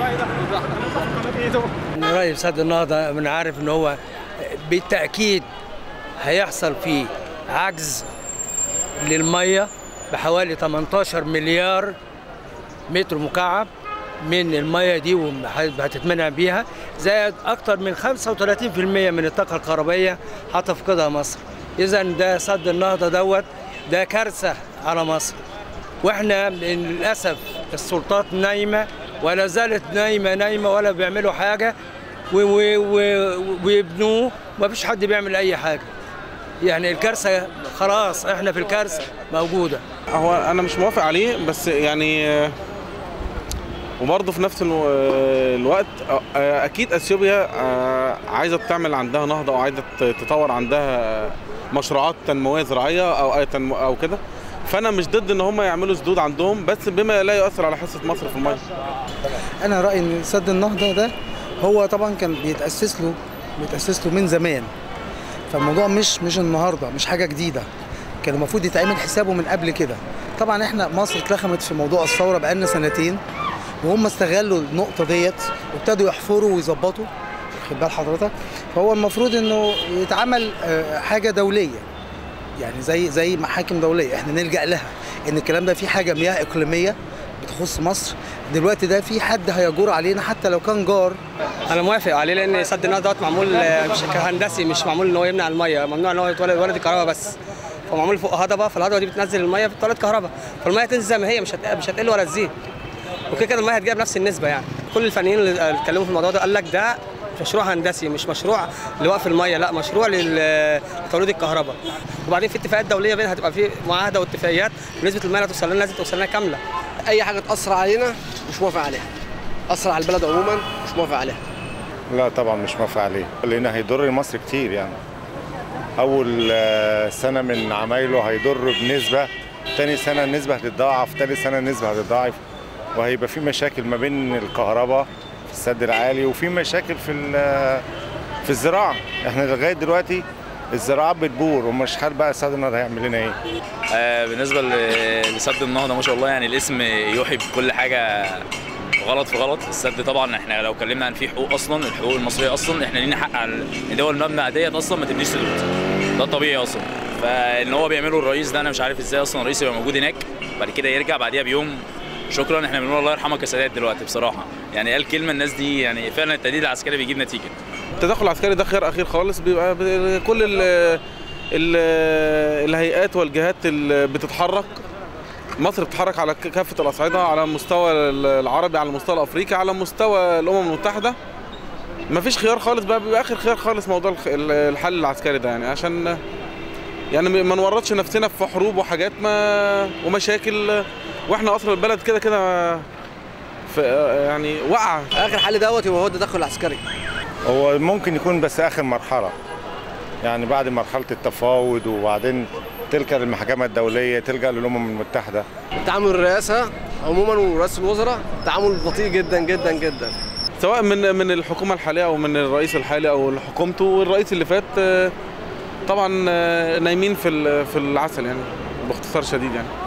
من رأيي سد النهضة من عارف ان هو بالتأكيد هيحصل فيه عجز للمية بحوالي 18 مليار متر مكعب من المية دي وهتتمنع بيها زائد أكتر من 35% من الطاقة الكهربائية هتفقدها مصر إذا ده سد النهضة دوت ده كارثة على مصر واحنا للأسف السلطات نايمة ولا زالت نايمة نايمة ولا بيعملوا حاجة و- و- و- ويبنوه ما فيش حد بيعمل أي حاجة يعني الكارثة خلاص احنا في الكارثة موجودة هو انا مش موافق عليه بس يعني آه، وبرضه في نفس الو- آه، الوقت آه، آه، اكيد اثيوبيا آه، عايزه تعمل عندها نهضه او عايزه ت- تطور عندها مشروعات تنمويه زراعيه او أي تنمو او كده فانا مش ضد ان هم يعملوا سدود عندهم بس بما لا يؤثر على حصه مصر في الميه انا رايي ان سد النهضه ده هو طبعا كان بيتاسس له بيتاسس له من زمان فالموضوع مش مش النهارده مش حاجه جديده كان المفروض يتعمل حسابه من قبل كده طبعا احنا مصر اتلخمت في موضوع الثوره بقالنا سنتين وهم استغلوا النقطه ديت وابتدوا يحفروا ويظبطوا خد بال حضرتك فهو المفروض انه يتعمل آه، حاجه دوليه يعني زي زي محاكم دوليه احنا نلجا لها ان الكلام ده في حاجه مياه اقليميه بتخص مصر دلوقتي ده في حد هيجور علينا حتى لو كان جار انا موافق عليه لان سد النهضه دوت معمول آه، مش كهندسي مش معمول ان هو يمنع الميه ممنوع ان هو يتولد يولد الكهرباء بس هو معمول فوق هضبه فالهضبه دي بتنزل الميه بتولد كهرباء فالميه تنزل زي ما هي مش هت- مش هتقل ولا تزيد وكده كده الميه هتجيب نفس النسبه يعني كل الفنيين اللي اتكلموا في الموضوع ده قال لك ده مشروع هندسي مش مشروع لوقف الميه لا مشروع لل- لتوليد الكهرباء وبعدين في اتفاقات دوليه بينها هتبقى في معاهده واتفاقيات ونسبه الميه اللي هتوصل لنا لازم توصل لنا كامله اي حاجه تاثر علينا مش موافق عليها اثر على البلد عموما مش موافق عليها لا طبعا مش موافق عليه لان هيضر مصر كتير يعني اول آه، سنه من عمايله هيضر بنسبه تاني سنه النسبه هتتضاعف تالت سنه النسبه هتتضاعف وهيبقى في مشاكل ما بين الكهرباء في السد العالي وفي مشاكل في ال- في الزراعه احنا لغايه دلوقتي الزراعه بتبور ومش عارف بقى السد النهضه هيعمل لنا ايه آه، بالنسبه ل- لسد النهضه ما شاء الله يعني الاسم يوحي بكل حاجه غلط في غلط السد طبعا احنا لو اتكلمنا عن فيه حقوق اصلا الحقوق المصريه اصلا احنا لينا حق على ان دول المبنى ديت اصلا ما تبنيش سدود ده الطبيعي اصلا فان هو بيعمله الرئيس ده انا مش عارف ازاي اصلا الرئيس يبقى موجود هناك بعد كده يرجع بعديها بيوم شكرا احنا بنقول الله يرحمك يا سادات دلوقتي بصراحه يعني قال كلمه الناس دي يعني فعلا التهديد العسكري بيجيب نتيجه التدخل العسكري ده خير اخير خالص بيبقى ب- كل ال ال الهيئات والجهات اللي بتتحرك مصر بتتحرك على ك- كافه الاصعده على المستوى ال- العربي على المستوى الافريقي على مستوى الامم المتحده مفيش خيار خالص بقى بيبقى اخر خيار خالص موضوع الخ- ال- الحل العسكري ده يعني عشان يعني ما نورطش نفسنا في حروب وحاجات ما ومشاكل واحنا اصلا البلد كده كده في يعني واقعه اخر حل دوت يبقى هو التدخل العسكري هو ممكن يكون بس اخر مرحله يعني بعد مرحله التفاوض وبعدين تلجا للمحكمه الدوليه تلجا للامم المتحده تعامل الرئاسه عموما ورئاسه الوزراء تعامل بطيء جدا جدا جدا سواء من من الحكومه الحاليه او من الرئيس الحالي او حكومته والرئيس اللي فات آه، طبعا آه، نايمين في ال- في العسل يعني باختصار شديد يعني